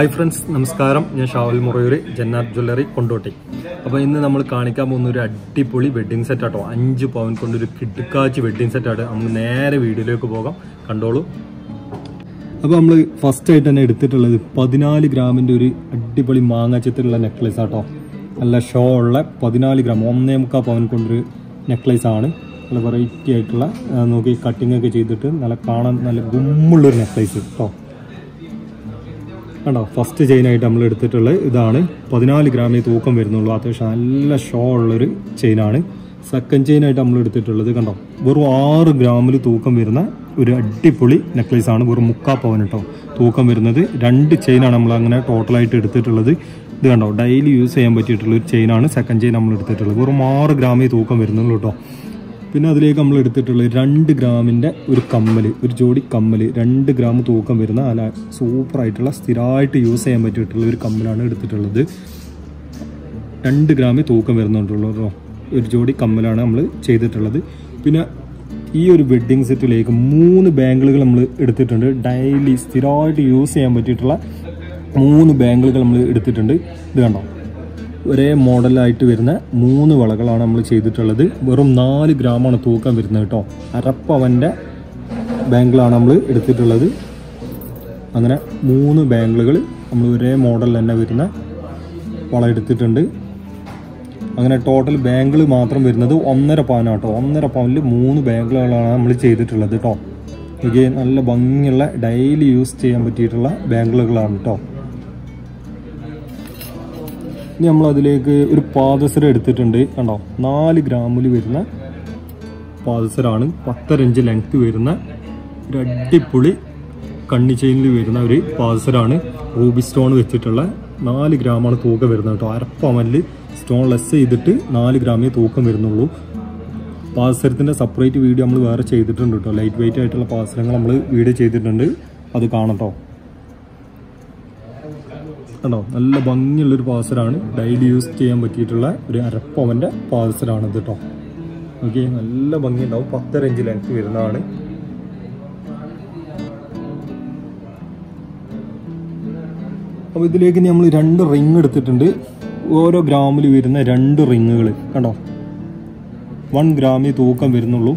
hi friends നമസ്കാരം ഞാൻ ഷാവൽ മുറയൂര് ജന്നാർ jewellery Kondotty അപ്പോൾ ഇന്ന് നമ്മൾ കാണിക്കാൻ പോകുന്ന ഒരു അടിപൊളി വെഡ്ഡിംഗ് സെറ്റ് ആട്ടോ അഞ്ച് പവൻ കൊണ്ടൊരു കിടുക്കാച്ചി വെഡ്ഡിംഗ് സെറ്റ് ആണ് നമുക്ക് നേരെ വീഡിയോയിലേക്ക് പോകാം കണ്ടോളൂ അപ്പോൾ നമ്മൾ ഫസ്റ്റ് ആയിട്ട് തന്നെ എടുത്തിട്ടുള്ളത് പതിനാല് ഗ്രാമിൻ്റെ ഒരു അടിപൊളി മാങ്ങാച്ചത്തിലുള്ള നെക്ലേസ് ആട്ടോ നല്ല ഷോ ഉള്ള പതിനാല് ഗ്രാം ഒന്നേ മുക്കാൽ പവൻ കൊണ്ടൊരു നെക്ലേസ് ആണ് നല്ല വെറൈറ്റി ആയിട്ടുള്ള ആ, നോക്കി കട്ടിംഗ് ഒക്കെ ചെയ്തിട്ട് നല്ല കാണാൻ നല്ല ഗുമ്മുള്ളൊരു നെക്ലേസ് കേട്ടോ കണ്ടോ ഫസ്റ്റ് ചെയിനായിട്ട് നമ്മൾ എടുത്തിട്ടുള്ളത് ഇതാണ് പതിനാല് ഗ്രാമേ തൂക്കം വരുന്നുള്ളൂ അത്യാവശ്യം നല്ല ഷോ ഉള്ളൊരു ചെയിനാണ് സെക്കൻഡ് ചെയിനായിട്ട് നമ്മൾ എടുത്തിട്ടുള്ളത് കണ്ടോ വെറും ആറ് ഗ്രാമിൽ തൂക്കം വരുന്ന ഒരു അടിപൊളി നെക്ലേസ് ആണ് വെറും മുക്കാ പവൻ കേട്ടോ തൂക്കം വരുന്നത് രണ്ട് ചെയിനാണ് നമ്മൾ അങ്ങനെ ടോട്ടലായിട്ട് എടുത്തിട്ടുള്ളത് ഇത് കണ്ടോ ഡെയിലി യൂസ് ചെയ്യാൻ പറ്റിയിട്ടുള്ള ഒരു ചെയിനാണ് സെക്കൻഡ് ചെയിൻ നമ്മൾ എടുത്തിട്ടുള്ളത് വെറും ആറ് ഗ്രാമേ തൂക്കം വരുന്നുള്ളൂ കേട്ടോ പിന്നെ അതിലേക്ക് നമ്മൾ എടുത്തിട്ടുള്ളത് രണ്ട് ഗ്രാമിൻ്റെ ഒരു കമ്മൽ ഒരു ജോഡി കമ്മൽ രണ്ട് ഗ്രാം തൂക്കം വരുന്ന അല്ല സൂപ്പറായിട്ടുള്ള സ്ഥിരമായിട്ട് യൂസ് ചെയ്യാൻ പറ്റിയിട്ടുള്ള ഒരു കമ്മലാണ് എടുത്തിട്ടുള്ളത് രണ്ട് ഗ്രാമേ തൂക്കം വരുന്നുണ്ടുള്ളൂ കേട്ടോ ഒരു ജോഡി കമ്മലാണ് നമ്മൾ ചെയ്തിട്ടുള്ളത് പിന്നെ ഈ ഒരു വെഡ്ഡിങ് സെറ്റിലേക്ക് മൂന്ന് ബാങ്കിളുകൾ നമ്മൾ എടുത്തിട്ടുണ്ട് ഡെയിലി സ്ഥിരമായിട്ട് യൂസ് ചെയ്യാൻ പറ്റിയിട്ടുള്ള മൂന്ന് ബാങ്കിളുകൾ നമ്മൾ എടുത്തിട്ടുണ്ട് ഇത് കണ്ടോ ഒരേ മോഡലായിട്ട് വരുന്ന മൂന്ന് വളകളാണ് നമ്മൾ ചെയ്തിട്ടുള്ളത് വെറും നാല് ഗ്രാമാണ് തൂക്കം വരുന്നത് കേട്ടോ അരപ്പവൻ്റെ ബാങ്കിളാണ് നമ്മൾ എടുത്തിട്ടുള്ളത് അങ്ങനെ മൂന്ന് ബാങ്കിളുകൾ നമ്മൾ ഒരേ മോഡൽ തന്നെ വരുന്ന വള എടുത്തിട്ടുണ്ട് അങ്ങനെ ടോട്ടൽ ബാങ്കിൾ മാത്രം വരുന്നത് ഒന്നര പവനാണ് കേട്ടോ ഒന്നര പവനിൽ മൂന്ന് ബാങ്കിളുകളാണ് നമ്മൾ ചെയ്തിട്ടുള്ളത് കേട്ടോ എനിക്ക് നല്ല ഭംഗിയുള്ള ഡെയിലി യൂസ് ചെയ്യാൻ പറ്റിയിട്ടുള്ള ബാങ്കിളുകളാണ് കേട്ടോ ഇനി നമ്മൾ അതിലേക്ക് ഒരു പാദസരം എടുത്തിട്ടുണ്ട് കണ്ടോ നാല് ഗ്രാമിൽ വരുന്ന പാദസരമാണ് പത്തര ഇഞ്ച് ലെങ്ത് വരുന്ന ഒരു അടിപൊളി കണ്ണി ചെയിനിൽ വരുന്ന ഒരു പാദസരമാണ് റൂബി സ്റ്റോൺ വെച്ചിട്ടുള്ള നാല് ഗ്രാമാണ് തൂക്കം വരുന്നത് കേട്ടോ അരപ്പമല്ല് സ്റ്റോൺ ലെസ് ചെയ്തിട്ട് നാല് ഗ്രാമേ തൂക്കം വരുന്നുള്ളൂ പാദസരത്തിൻ്റെ സെപ്പറേറ്റ് വീഡിയോ നമ്മൾ വേറെ ചെയ്തിട്ടുണ്ട് കേട്ടോ ലൈറ്റ് വെയിറ്റ് ആയിട്ടുള്ള പാദസരങ്ങൾ നമ്മൾ വീഡിയോ ചെയ്തിട്ടുണ്ട് അത് കാണാം കേട്ടോ കണ്ടോ നല്ല ഭംഗിയുള്ളൊരു പാസറാണ് ഡെയിലി യൂസ് ചെയ്യാൻ പറ്റിയിട്ടുള്ള ഒരു അരപ്പവൻ്റെ പാസറാണ് ഇത് കേട്ടോ ഓക്കെ നല്ല ഭംഗിയുണ്ടാവും പത്തര ഇഞ്ച് ലെങ്ത് വരുന്നതാണ് അപ്പോൾ ഇതിലേക്ക് നമ്മൾ രണ്ട് റിങ് എടുത്തിട്ടുണ്ട് ഓരോ ഗ്രാമിൽ വരുന്ന രണ്ട് റിങ്ങുകൾ കണ്ടോ വൺ ഗ്രാമിൽ തൂക്കം വരുന്നുള്ളൂ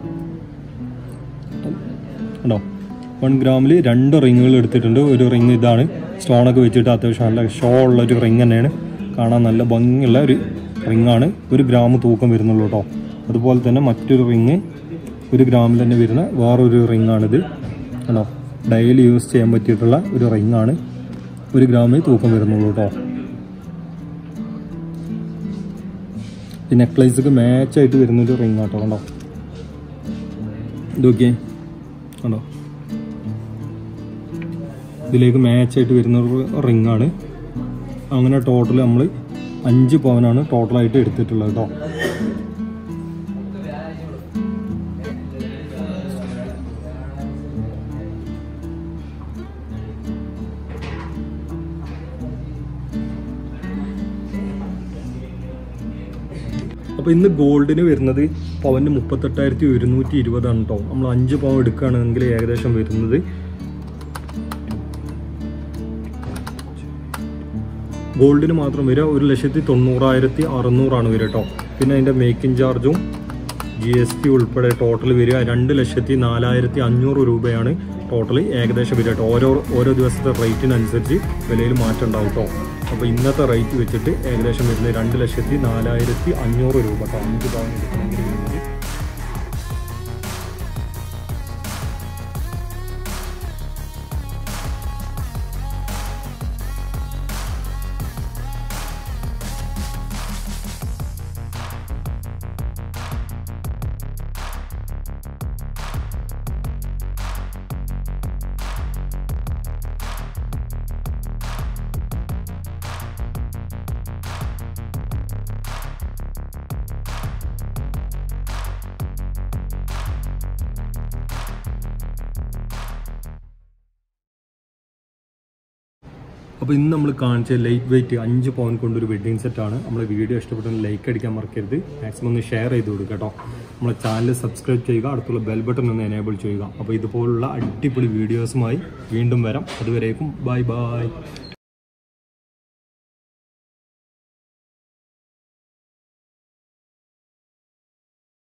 കണ്ടോ വൺ ഗ്രാമിൽ രണ്ട് റിങ്ങുകൾ എടുത്തിട്ടുണ്ട് ഒരു റിങ് ഇതാണ് സ്റ്റോണൊക്കെ വെച്ചിട്ട് അത്യാവശ്യം നല്ല ഷോ ഉള്ള ഒരു റിങ് തന്നെയാണ് കാണാൻ നല്ല ഭംഗിയുള്ള ഒരു റിങ്ങാണ് ഒരു ഗ്രാം തൂക്കം വരുന്നുള്ളൂ കേട്ടോ അതുപോലെ തന്നെ മറ്റൊരു റിങ് ഒരു ഗ്രാമിൽ തന്നെ വരുന്ന വേറൊരു റിങ്ങാണിത് കണ്ടോ ഡെയിലി യൂസ് ചെയ്യാൻ പറ്റിയിട്ടുള്ള ഒരു റിങ്ങാണ് ഒരു ഗ്രാമിൽ തൂക്കം വരുന്നുള്ളൂ കേട്ടോ ഈ നെക്ലേസൊക്കെ മാച്ചായിട്ട് വരുന്നൊരു റിങ് ആട്ടോ കണ്ടോ ഇതൊക്കെ കണ്ടോ ഇതിലേക്ക് മാച്ചായിട്ട് വരുന്ന ഒരു റിങ്ങാണ് അങ്ങനെ ടോട്ടൽ നമ്മൾ അഞ്ച് പവനാണ് ടോട്ടലായിട്ട് എടുത്തിട്ടുള്ളത് കേട്ടോ അപ്പോൾ ഇന്ന് ഗോൾഡിന് വരുന്നത് പവന് മുപ്പത്തെട്ടായിരത്തി ഒരുന്നൂറ്റി ഇരുപതാണ് കേട്ടോ നമ്മൾ അഞ്ച് പവൻ എടുക്കുകയാണെങ്കിൽ ഏകദേശം വരുന്നത് ഗോൾഡിന് മാത്രം വരിക ഒരു ലക്ഷത്തി തൊണ്ണൂറായിരത്തി അറുന്നൂറാണ് വരിക കേട്ടോ പിന്നെ അതിൻ്റെ മേക്കിംഗ് ചാർജും ജി എസ് ടി ഉൾപ്പെടെ ടോട്ടൽ വരിക രണ്ട് ലക്ഷത്തി നാലായിരത്തി അഞ്ഞൂറ് രൂപയാണ് ടോട്ടൽ ഏകദേശം വരിക കേട്ടോ ഓരോ ഓരോ ദിവസത്തെ റേറ്റിനനുസരിച്ച് വിലയിൽ മാറ്റം ഉണ്ടാവും കേട്ടോ അപ്പോൾ ഇന്നത്തെ റേറ്റ് വെച്ചിട്ട് ഏകദേശം വരുന്നത് രണ്ട് ലക്ഷത്തി നാലായിരത്തി അഞ്ഞൂറ് രൂപ കേട്ടോ അഞ്ച് പവൻ എടുക്കണമെങ്കിൽ വരുന്നത് അപ്പോൾ ഇന്ന് നമ്മൾ കാണിച്ച ലൈറ്റ് വെയിറ്റ് അഞ്ച് പവൻ കൊണ്ടൊരു വെഡ്ഡിംഗ് സെറ്റാണ് നമ്മളെ വീഡിയോ ഇഷ്ടപ്പെട്ടെങ്കിൽ ലൈക്ക് അടിക്കാൻ മറക്കരുത് മാക്സിമം ഒന്ന് ഷെയർ ചെയ്ത് കൊടുക്കുക കേട്ടോ നമ്മളെ ചാനൽ സബ്സ്ക്രൈബ് ചെയ്യുക അടുത്തുള്ള ബെൽ ബട്ടൺ ഒന്ന് എനേബിൾ ചെയ്യുക അപ്പോൾ ഇതുപോലുള്ള അടിപൊളി വീഡിയോസുമായി വീണ്ടും വരാം അതുവരേക്കും ബൈ ബൈ